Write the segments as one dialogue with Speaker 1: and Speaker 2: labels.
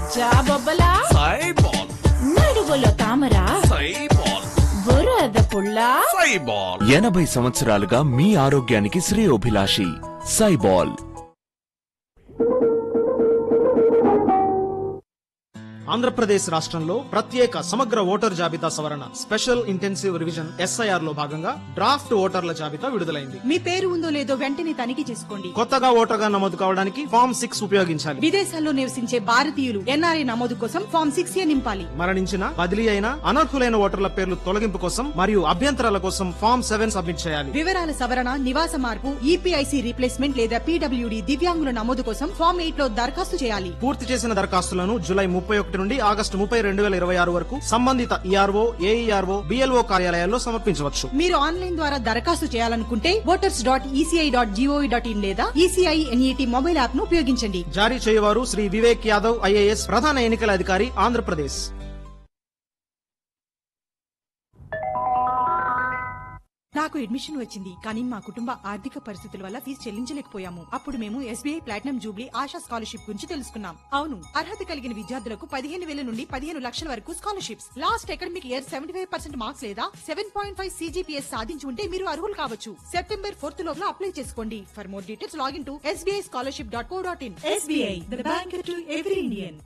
Speaker 1: జాబొబ్బలా
Speaker 2: సైబాల్
Speaker 1: నడువులో తామర
Speaker 2: సైబాల్
Speaker 1: బురద పుల్ల
Speaker 2: సైబాల్
Speaker 3: ఎనభై సంవత్సరాలుగా మీ ఆరోగ్యానికి శ్రేయోభిలాషి సైబాల్
Speaker 4: ఆంధ్రప్రదేశ్ రాష్ట్రంలో ప్రత్యేక సమగ్ర ఓటర్ జాబితా సవరణ స్పెషల్ ఇంటెన్సివ్ రివిజన్ ఎస్ఐఆర్ లో భాగంగా డ్రాఫ్ట్ ఓటర్ల జాబితా విడుదలైంది
Speaker 5: మీ పేరు ఉందో లేదో వెంటనే తనిఖీ చేసుకోండి
Speaker 4: కొత్తగా ఓటర్గా నమోదు కావడానికి ఫామ్ సిక్స్ ఉపయోగించాలి
Speaker 5: విదేశాల్లో నివసించే భారతీయులు ఎన్ఆర్ఐ నమోదు కోసం ఫామ్ సిక్స్ ఏ నింపాలి
Speaker 4: మరణించిన బదిలీ అయిన అనర్హులైన ఓటర్ల పేర్లు తొలగింపు కోసం మరియు అభ్యంతరాల కోసం ఫామ్ సెవెన్ సబ్మిట్ చేయాలి
Speaker 5: వివరాల సవరణ నివాస మార్పు ఈపీఐసి రీప్లేస్మెంట్ లేదా పీడబ్ల్యూడి దివ్యాంగుల నమోదు కోసం ఫామ్ ఎయిట్ లో దరఖాస్తు చేయాలి
Speaker 4: పూర్తి చేసిన దరఖాస్తులను జూలై ముప్పై ఒకటి నుండి ఆగస్టు ముప్పై రెండు వేల ఇరవై ఆరు వరకు సంబంధిత ఈఆర్ఓ ఏఈఆర్ఓ బిఎల్ఓ కార్యాలయాల్లో సమర్పించవచ్చు
Speaker 5: మీరు ఆన్లైన్ ద్వారా దరఖాస్తు చేయాలనుకుంటే voters dot E C I dot G O V dot in లేదా ఈసీఐ ఎన్ఈటి మొబైల్ యాప్ ను ఉపయోగించండి
Speaker 4: జారీ చేయవారు శ్రీ వివేక్ యాదవ్ ఐఏఎస్ ప్రధాన ఎన్నికల అధికారి ఆంధ్రప్రదేశ్
Speaker 5: నాకు అడ్మిషన్ వచ్చింది కానీ మా కుటుంబ ఆర్థిక పరిస్థితుల వల్ల ఫీజు చెల్లించలేకపోయాము అప్పుడు మేము S B I platinum jubilee Asha scholarship గురించి తెలుసుకున్నాం అవును అర్హత కలిగిన విద్యార్థులకు పదిహేను వేల నుండి పదిహేను లక్షల వరకు scholarships last academic year seventy five percent marks లేదా సెవెన్ పాయింట్ ఫైవ్ సీజీపీఎస్ సాధించి ఉంటే మీరు అర్హులు కావచ్చు సెప్టెంబర్ ఫోర్త్ లోపల అప్లై చేసుకోండి for more details login to S B I scholarship dot co dot in S B I the bank to every Indian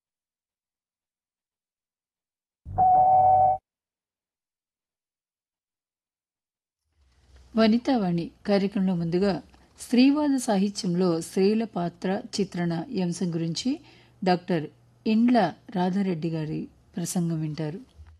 Speaker 6: Vanitavani కార్యక్రమంలో ముందుగా స్త్రీవాద సాహిత్యంలో స్త్రీల పాత్ర చిత్రణ ఈ అంశం గురించి డాక్టర్ ఇండ్ల రాధారెడ్డి గారి ప్రసంగం వింటారు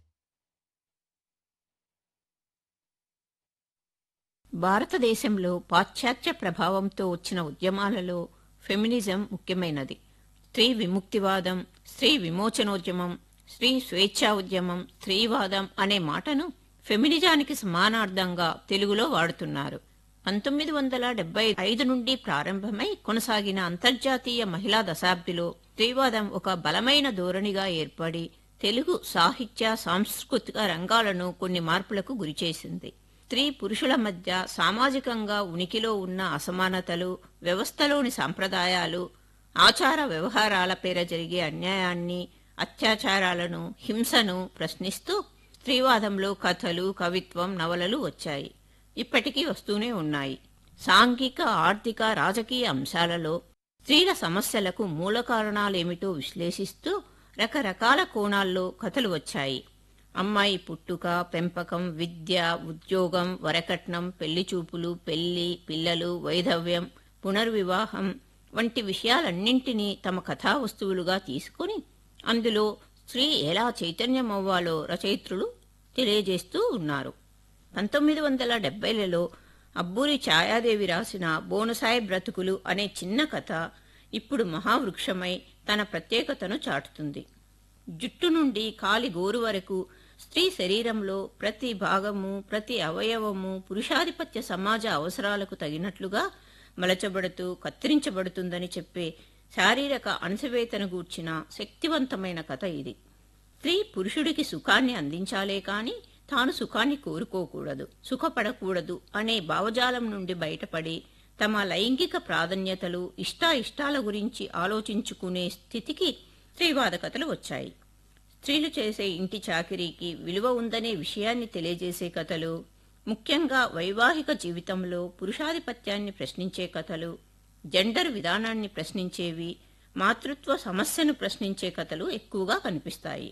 Speaker 7: భారతదేశంలో పాశ్చాత్య ప్రభావంతో వచ్చిన ఉద్యమాలలో ఫెమినిజం ముఖ్యమైనది స్త్రీ విముక్తివాదం స్త్రీ విమోచనోద్యమం స్త్రీ స్వేచ్ఛా ఉద్యమం స్త్రీవాదం అనే మాటను ఫెమినిజానికి సమానార్థంగా తెలుగులో వాడుతున్నారు పంతొమ్మిది వందల డెబ్బై ఐదు నుండి ప్రారంభమై కొనసాగిన అంతర్జాతీయ మహిళా దశాబ్దిలో స్త్రీవాదం ఒక బలమైన ధోరణిగా ఏర్పడి తెలుగు సాహిత్య సాంస్కృతిక రంగాలను కొన్ని మార్పులకు గురిచేసింది స్త్రీ పురుషుల మధ్య సామాజికంగా ఉనికిలో ఉన్న అసమానతలు వ్యవస్థలోని సాంప్రదాయాలు ఆచార వ్యవహారాల పేర జరిగే అన్యాయాన్ని అత్యాచారాలను హింసను ప్రశ్నిస్తూ స్త్రీవాదంలో కథలు కవిత్వం నవలలు వచ్చాయి ఇప్పటికీ వస్తూనే ఉన్నాయి సాంఘిక ఆర్థిక రాజకీయ అంశాలలో స్త్రీల సమస్యలకు మూల కారణాలేమిటో విశ్లేషిస్తూ రకరకాల కోణాల్లో కథలు వచ్చాయి అమ్మాయి పుట్టుక పెంపకం విద్య ఉద్యోగం వరకట్నం పెళ్లి చూపులు పెళ్లి పిల్లలు వైధవ్యం పునర్వివాహం వంటి విషయాలన్నింటినీ తమ కథా వస్తువులుగా తీసుకుని అందులో స్త్రీ ఎలా చైతన్యమవ్వాలో రచయిత్రులు తెలియజేస్తూ ఉన్నారు పంతొమ్మిది వందల డెబ్బైలలో అబ్బూరి ఛాయాదేవి రాసిన బోనసాయి బ్రతుకులు అనే చిన్న కథ ఇప్పుడు మహావృక్షమై తన ప్రత్యేకతను చాటుతుంది జుట్టు నుండి కాలి గోరు వరకు స్త్రీ శరీరంలో ప్రతి భాగము ప్రతి అవయవము పురుషాధిపత్య సమాజ అవసరాలకు తగినట్లుగా మలచబడుతూ కత్తిరించబడుతుందని చెప్పే శారీరక అణసివేతను గూర్చిన శక్తివంతమైన కథ ఇది స్త్రీ పురుషుడికి సుఖాన్ని అందించాలే కాని తాను సుఖాన్ని కోరుకోకూడదు సుఖపడకూడదు అనే భావజాలం నుండి బయటపడి తమ లైంగిక ప్రాధాన్యతలు ఇష్టాయిష్టాల గురించి ఆలోచించుకునే స్థితికి స్త్రీవాద కథలు వచ్చాయి స్త్రీలు చేసే ఇంటి చాకిరీకి విలువ ఉందనే విషయాన్ని తెలియజేసే కథలు ముఖ్యంగా వైవాహిక జీవితంలో పురుషాధిపత్యాన్ని ప్రశ్నించే కథలు జెండర్ విధానాన్ని ప్రశ్నించేవి మాతృత్వ సమస్యను ప్రశ్నించే కథలు ఎక్కువగా కనిపిస్తాయి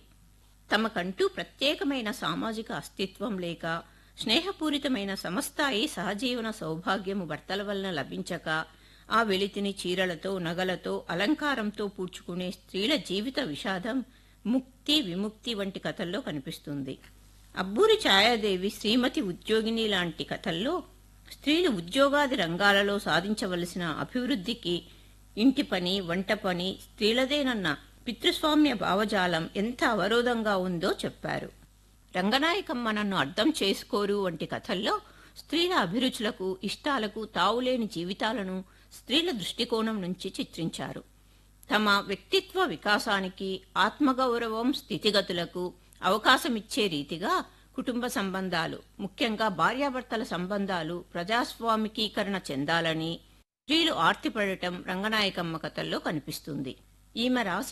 Speaker 7: తమకంటూ ప్రత్యేకమైన సామాజిక అస్తిత్వం లేక స్నేహపూరితమైన సమస్తాయి సహజీవన సౌభాగ్యము భర్తల వలన లభించక ఆ వెలితిని చీరలతో నగలతో అలంకారంతో పూడ్చుకునే స్త్రీల జీవిత విషాదం ముక్తి విముక్తి వంటి కథల్లో కనిపిస్తుంది అబ్బూరి ఛాయాదేవి శ్రీమతి ఉద్యోగిని లాంటి కథల్లో స్త్రీలు ఉద్యోగాది రంగాలలో సాధించవలసిన అభివృద్ధికి ఇంటి పని వంట పని స్త్రీలదేనన్న పితృస్వామ్య భావజాలం ఎంత అవరోధంగా ఉందో చెప్పారు రంగనాయకమ్మ నన్ను అర్థం చేసుకోరు వంటి కథల్లో స్త్రీల అభిరుచులకు ఇష్టాలకు తావులేని జీవితాలను స్త్రీల దృష్టికోణం నుంచి చిత్రించారు తమ వ్యక్తిత్వ వికాసానికి ఆత్మగౌరవం స్థితిగతులకు అవకాశమిచ్చే రీతిగా కుటుంబ సంబంధాలు ముఖ్యంగా భార్యాభర్తల సంబంధాలు ప్రజాస్వామికీకరణ చెందాలని స్త్రీలు ఆర్తిపడటం రంగనాయకమ్మ కథల్లో కనిపిస్తుంది ఈమె రాసి